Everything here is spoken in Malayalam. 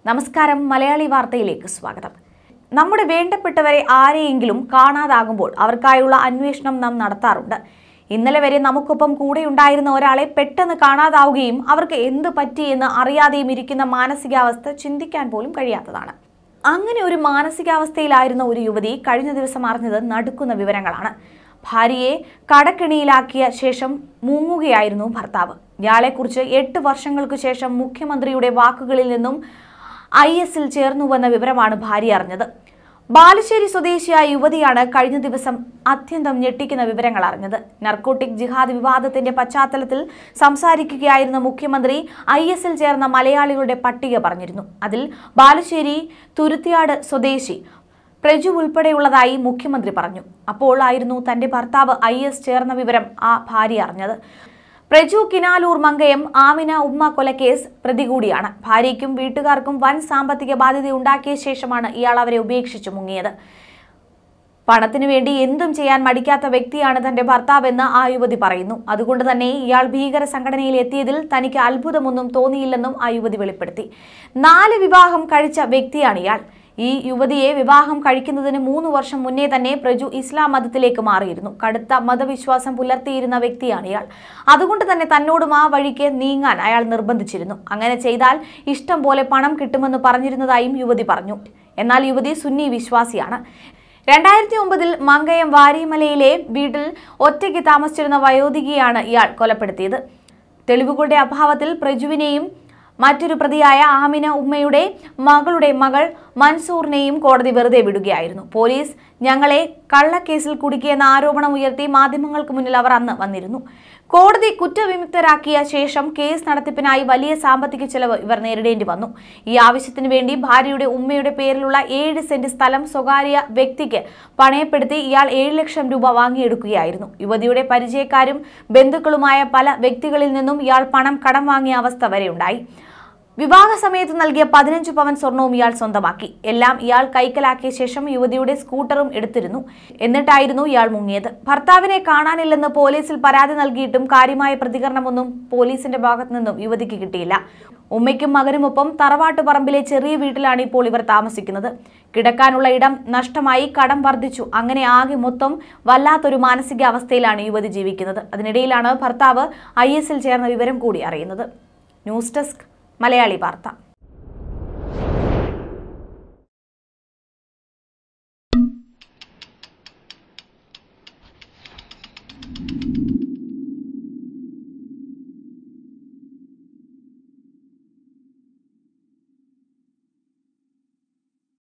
നമസ്കാരം മലയാളി വാർത്തയിലേക്ക് സ്വാഗതം നമ്മുടെ വേണ്ടപ്പെട്ടവരെ ആരെയെങ്കിലും കാണാതാകുമ്പോൾ അവർക്കായുള്ള അന്വേഷണം നാം നടത്താറുണ്ട് ഇന്നലെ വരെ നമുക്കൊപ്പം കൂടെയുണ്ടായിരുന്ന ഒരാളെ പെട്ടെന്ന് കാണാതാവുകയും അവർക്ക് എന്ത് പറ്റിയെന്ന് അറിയാതെയും ഇരിക്കുന്ന മാനസികാവസ്ഥ ചിന്തിക്കാൻ പോലും കഴിയാത്തതാണ് അങ്ങനെ ഒരു മാനസികാവസ്ഥയിലായിരുന്ന ഒരു യുവതി കഴിഞ്ഞ ദിവസം അറിഞ്ഞത് നടുക്കുന്ന വിവരങ്ങളാണ് ഭാര്യയെ കടക്കിണിയിലാക്കിയ ശേഷം മുങ്ങുകയായിരുന്നു ഭർത്താവ് ഇയാളെക്കുറിച്ച് എട്ട് വർഷങ്ങൾക്ക് ശേഷം മുഖ്യമന്ത്രിയുടെ വാക്കുകളിൽ നിന്നും ഐ എസിൽ ചേർന്നുവെന്ന വിവരമാണ് ഭാര്യ അറിഞ്ഞത് ബാലുശ്ശേരി സ്വദേശിയായ യുവതിയാണ് കഴിഞ്ഞ ദിവസം അത്യന്തം ഞെട്ടിക്കുന്ന വിവരങ്ങൾ അറിഞ്ഞത് നർക്കോട്ടിക് ജിഹാദ് വിവാദത്തിന്റെ പശ്ചാത്തലത്തിൽ സംസാരിക്കുകയായിരുന്ന മുഖ്യമന്ത്രി ഐ എസിൽ ചേർന്ന മലയാളികളുടെ പട്ടിക പറഞ്ഞിരുന്നു അതിൽ ബാലുശ്ശേരി തുരുത്തിയാട് സ്വദേശി പ്രജു ഉൾപ്പെടെയുള്ളതായി മുഖ്യമന്ത്രി പറഞ്ഞു അപ്പോൾ ആയിരുന്നു തന്റെ ഭർത്താവ് ഐ എസ് ചേർന്ന വിവരം ആ ഭാര്യ അറിഞ്ഞത് പ്രജു കിനാലൂർ മങ്കയം ആമിന ഉമ്മ കൊലക്കേസ് പ്രതി കൂടിയാണ് ഭാര്യയ്ക്കും വീട്ടുകാർക്കും വൻ സാമ്പത്തിക ബാധ്യത ഉണ്ടാക്കിയ ശേഷമാണ് ഇയാൾ അവരെ ഉപേക്ഷിച്ചു മുങ്ങിയത് പണത്തിനു വേണ്ടി എന്തും ചെയ്യാൻ മടിക്കാത്ത വ്യക്തിയാണ് തന്റെ ഭർത്താവെന്ന് ആ യുവതി പറയുന്നു അതുകൊണ്ട് തന്നെ ഇയാൾ ഭീകര സംഘടനയിൽ എത്തിയതിൽ തനിക്ക് അത്ഭുതമൊന്നും തോന്നിയില്ലെന്നും ആ യുവതി വെളിപ്പെടുത്തി നാല് വിവാഹം കഴിച്ച വ്യക്തിയാണ് ഇയാൾ ഈ യുവതിയെ വിവാഹം കഴിക്കുന്നതിന് മൂന്ന് വർഷം മുന്നേ തന്നെ പ്രജു ഇസ്ലാം മതത്തിലേക്ക് മാറിയിരുന്നു കടുത്ത മതവിശ്വാസം പുലർത്തിയിരുന്ന വ്യക്തിയാണ് ഇയാൾ അതുകൊണ്ട് തന്നെ തന്നോടും ആ വഴിക്ക് നീങ്ങാൻ അയാൾ നിർബന്ധിച്ചിരുന്നു അങ്ങനെ ചെയ്താൽ ഇഷ്ടം പോലെ പണം കിട്ടുമെന്ന് പറഞ്ഞിരുന്നതായും യുവതി പറഞ്ഞു എന്നാൽ യുവതി സുന്നി വിശ്വാസിയാണ് രണ്ടായിരത്തി ഒമ്പതിൽ മങ്കയം വാരിമലയിലെ വീട്ടിൽ ഒറ്റയ്ക്ക് താമസിച്ചിരുന്ന വയോധികയാണ് ഇയാൾ കൊലപ്പെടുത്തിയത് തെളിവുകളുടെ അഭാവത്തിൽ പ്രജുവിനെയും മറ്റൊരു പ്രതിയായ ആമിന ഉമ്മയുടെ മകളുടെ മകൾ മൻസൂറിനെയും കോടതി വെറുതെ വിടുകയായിരുന്നു പോലീസ് ഞങ്ങളെ കള്ളക്കേസിൽ കുടുക്കിയെന്ന ആരോപണം ഉയർത്തി മാധ്യമങ്ങൾക്ക് മുന്നിൽ അവർ അന്ന് വന്നിരുന്നു കോടതി കുറ്റവിമുക്തരാക്കിയ ശേഷം കേസ് നടത്തിപ്പിനായി വലിയ സാമ്പത്തിക ചെലവ് ഇവർ നേരിടേണ്ടി വന്നു ഈ ആവശ്യത്തിന് വേണ്ടി ഭാര്യയുടെ ഉമ്മയുടെ പേരിലുള്ള ഏഴ് സെന്റ് സ്ഥലം സ്വകാര്യ വ്യക്തിക്ക് പണയപ്പെടുത്തി ഇയാൾ ഏഴ് ലക്ഷം രൂപ വാങ്ങിയെടുക്കുകയായിരുന്നു യുവതിയുടെ പരിചയക്കാരും ബന്ധുക്കളുമായ പല വ്യക്തികളിൽ നിന്നും ഇയാൾ പണം കടം വാങ്ങിയ അവസ്ഥ വരെയുണ്ടായി വിവാഹ സമയത്ത് നൽകിയ പതിനഞ്ച് പവൻ സ്വർണവും ഇയാൾ സ്വന്തമാക്കി എല്ലാം ഇയാൾ കൈക്കലാക്കിയ ശേഷം യുവതിയുടെ സ്കൂട്ടറും എടുത്തിരുന്നു എന്നിട്ടായിരുന്നു ഇയാൾ മുങ്ങിയത് ഭർത്താവിനെ കാണാനില്ലെന്ന് പോലീസിൽ പരാതി നൽകിയിട്ടും കാര്യമായ പ്രതികരണമൊന്നും പോലീസിന്റെ ഭാഗത്തു നിന്നും യുവതിക്ക് കിട്ടിയില്ല ഉമ്മയ്ക്കും മകനുമൊപ്പം തറവാട്ടുപറമ്പിലെ ചെറിയ വീട്ടിലാണ് ഇപ്പോൾ ഇവർ താമസിക്കുന്നത് കിടക്കാനുള്ള ഇടം നഷ്ടമായി കടം വർദ്ധിച്ചു അങ്ങനെ ആകെ മൊത്തം വല്ലാത്തൊരു മാനസികാവസ്ഥയിലാണ് യുവതി ജീവിക്കുന്നത് അതിനിടയിലാണ് ഭർത്താവ് ഐ എസിൽ ചേർന്ന വിവരം കൂടി അറിയുന്നത് ന്യൂസ് ഡെസ്ക് മലയാളി വാർത്ത